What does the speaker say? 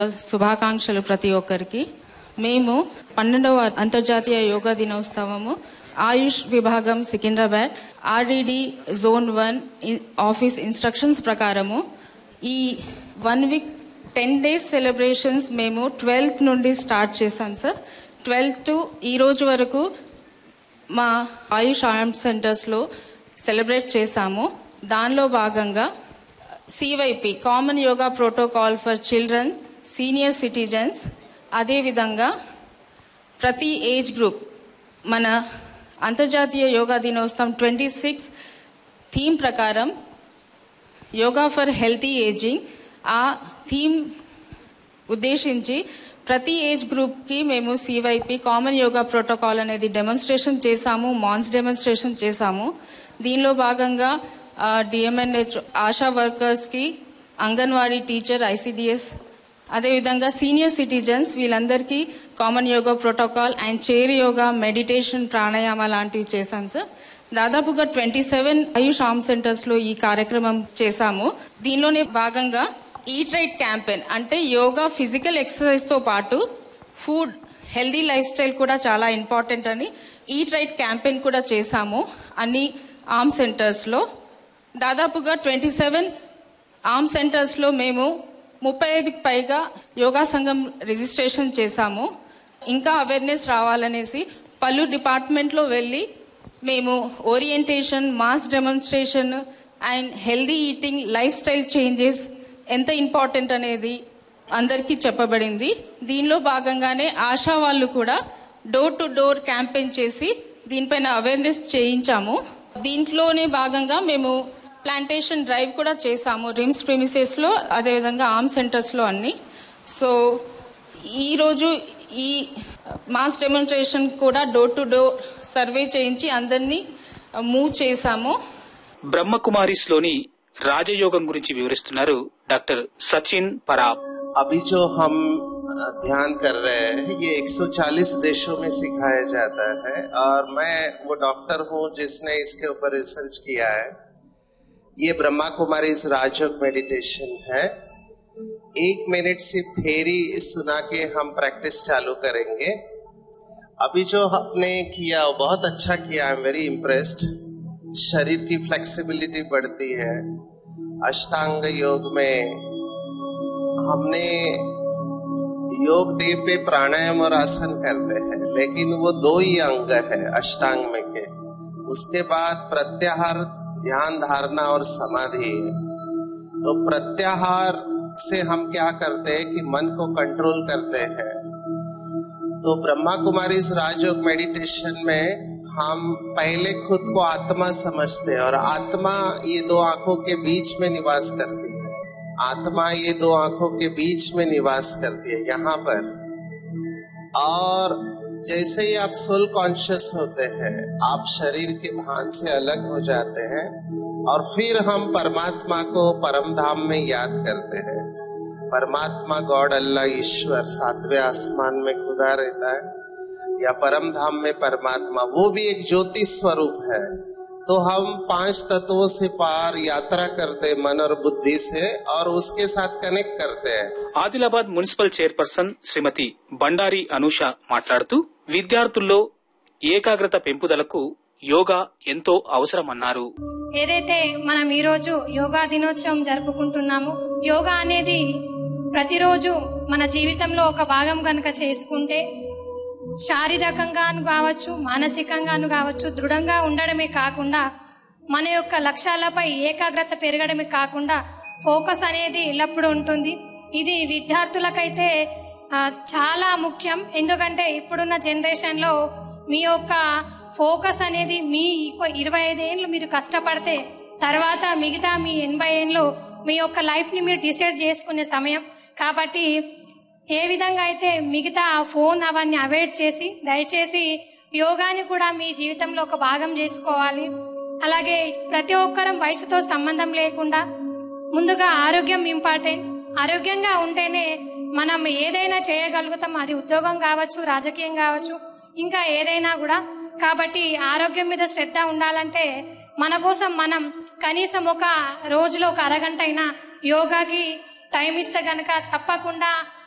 శుభాకాంక్షలు ప్రతి ఒక్కరికి మేము పన్నెండవ అంతర్జాతీయ యోగా దినోత్సవము ఆయుష్ విభాగం Secunderabad RDD zone one e- office instructions ప్రకారము ఈ one week ten days celebrations మేము ట్వెల్త్ నుండి స్టార్ట్ చేశాం సార్ ట్వెల్త్ టు ఈ రోజు వరకు మా ఆయుష్ ఆర్మ్ సెంటర్స్లో సెలబ్రేట్ చేశాము దానిలో భాగంగా CYP common yoga protocol for children senior citizens అదేవిధంగా ప్రతి ఏజ్ గ్రూప్ మన అంతర్జాతీయ యోగా దినోత్సవం ట్వంటీ సిక్స్ థీమ్ ప్రకారం యోగా ఫర్ హెల్తీ ఏజింగ్ ఆ థీమ్ ఉద్దేశించి ప్రతి ఏజ్ గ్రూప్కి మేము సివైపి కామన్ యోగా ప్రోటోకాల్ అనేది డెమాన్స్ట్రేషన్ చేశాము మాన్స్ డెమాన్స్ట్రేషన్ చేశాము దీనిలో భాగంగా డిఎంఎన్హెచ్ ఆశా వర్కర్స్కి అంగన్వాడీ టీచర్ ఐసిడిఎస్ అదేవిధంగా సీనియర్ సిటిజన్స్ వీళ్ళందరికీ common yoga protocol and chair yoga meditation pranayama లాంటివి చేశాం సార్ దాదాపుగా twenty seven AYUSH arm centres లో ఈ కార్యక్రమం చేశాము దీనిలోనే భాగంగా ఈట్ రైట్ క్యాంపెయిన్ అంటే యోగా ఫిజికల్ ఎక్సర్సైజ్ తో పాటు ఫుడ్ హెల్దీ లైఫ్ స్టైల్ కూడా చాలా ఇంపార్టెంట్ అని ఈట్ రైట్ క్యాంపెయిన్ కూడా చేశాము అన్ని ఆర్మ్ సెంటర్స్ లో దాదాపుగా ట్వంటీ సెవెన్ ఆర్మ్ సెంటర్స్ లో మేము ముప్పై ఐదుకి పైగా యోగా సంఘం రిజిస్ట్రేషన్ చేశాము ఇంకా అవేర్నెస్ రావాలనేసి పలు డిపార్ట్మెంట్ లో వెళ్ళి మేము orientation mass demonstration and healthy eating lifestyle changes ఎంత ఇంపార్టెంట్ అనేది అందరికీ చెప్పబడింది దీనిలో భాగంగానే ఆశా వాళ్ళు కూడా డోర్ టు డోర్ క్యాంపెయిన్ చేసి దీనిపైన అవేర్నెస్ చేయించాము దీంట్లోనే భాగంగా మేము ప్లాంటేషన్ డ్రైవ్ కూడా చేశాము రిమ్స్ ప్రిమిసెస్ లో అదేవిధంగా ఆర్మ్ సెంటర్స్ లో అన్ని సో ఈ రోజు ఈ మాస్ డెమాన్స్ట్రేషన్ కూడా డోర్ టు డోర్ సర్వే చేయించి అందరినీ మూవ్ చేశాము బ్రహ్మకుమారిస్ లోని రాజయోగం గురించి వివరిస్తున్నారు డాక్టర్ సచిన్ పరాబ్ अभी जो हम अ, ध्यान कर रहे हैं ये 140 देशों में सिखाया जाता है और मैं वो डॉक्टर हूँ जिसने इसके ऊपर रिसर्च किया है ये ब्रह्मा कुमारी राजयोग मेडिटेशन है एक मिनट सिर्फ थेरी सुना के हम प्रैक्टिस चालू करेंगे अभी जो आपने किया वो बहुत अच्छा किया आई एम वेरी इम्प्रेस्ड शरीर की फ्लेक्सिबिलिटी बढ़ती है अष्टांग योग में हमने योग डे पे प्राणायाम और आसन करते हैं लेकिन वो दो ही अंग है अष्टांग में के उसके बाद प्रत्याहार ध्यान धारणा और समाधि है तो प्रत्याहार से हम क्या करते हैं कि मन को कंट्रोल करते हैं तो ब्रह्मा कुमारी इस राजयोग मेडिटेशन में हम पहले खुद को आत्मा समझते हैं और आत्मा ये दो आंखों के बीच में निवास करती है आत्मा ये दो आंखों के बीच में निवास करती है यहाँ पर और जैसे ही आप सोल कॉन्शियस होते हैं आप शरीर के भान से अलग हो जाते हैं और फिर हम परमात्मा को परम धाम में याद करते हैं परमात्मा गॉड अल्लाह ईश्वर सातवें आसमान में खुदा रहता है या परम धाम में परमात्मा वो भी एक ज्योति स्वरूप है तो हम पांच तत्वों से पार यात्रा करते हैं मन और बुद्धि से और उसके साथ कनेक्ट करते हैं ఆదిలాబాద్ మున్సిపల్ చైర్పర్సన్ శ్రీమతి బండారి అనూష మాట్లాడుతూ విద్యార్థుల్లో ఏకాగ్రత పెంపుదలకు యోగా ఎంతో అవసరమన్నారు ఏదైతే మనం ఈరోజు యోగా దినోత్సవం జరుపుకుంటున్నామో యోగా అనేది ప్రతిరోజు మన జీవితంలో ఒక భాగం కనుక చేసుకుంటే శారీరకంగాను కావచ్చు మానసికంగాను కావచ్చు దృఢంగా ఉండడమే కాకుండా మన యొక్క లక్ష్యాలపై ఏకాగ్రత పెరగడమే కాకుండా ఫోకస్ అనేది ఎల్లప్పుడూ ఉంటుంది ఇది విద్యార్థులకైతే ఆ, చాలా ముఖ్యం ఎందుకంటే ఇప్పుడున్న జనరేషన్లో మీ యొక్క ఫోకస్ అనేది మీ ఇక- ఇరవై ఐదేళ్ళు మీరు కష్టపడితే తర్వాత మిగతా మీ ఎనభై ఏళ్ళు మీ యొక్క లైఫ్ని మీరు డిసైడ్ చేసుకునే సమయం కాబట్టి ఏ విధంగా అయితే మిగతా ఆ ఫోన్ అవన్నీ అవాయిడ్ చేసి దయచేసి యోగాని కూడా మీ జీవితంలో ఒక భాగం చేసుకోవాలి అలాగే ప్రతి ఒక్కరం వయసుతో సంబంధం లేకుండా ముందుగా ఆరోగ్యం ఇంపార్టెంట్ ఆరోగ్యంగా ఉంటేనే మనం ఏదైనా చేయగలుగుతాం అది ఉద్యోగం కావచ్చు రాజకీయం కావచ్చు ఇంకా ఏదైనా కూడా కాబట్టి ఆరోగ్యం మీద శ్రద్ధ ఉండాలంటే మన కోసం మనం కనీసం ఒక రోజులో ఒక అరగంట అయినా యోగాకి టైం ఇస్తే గనక తప్పకుండా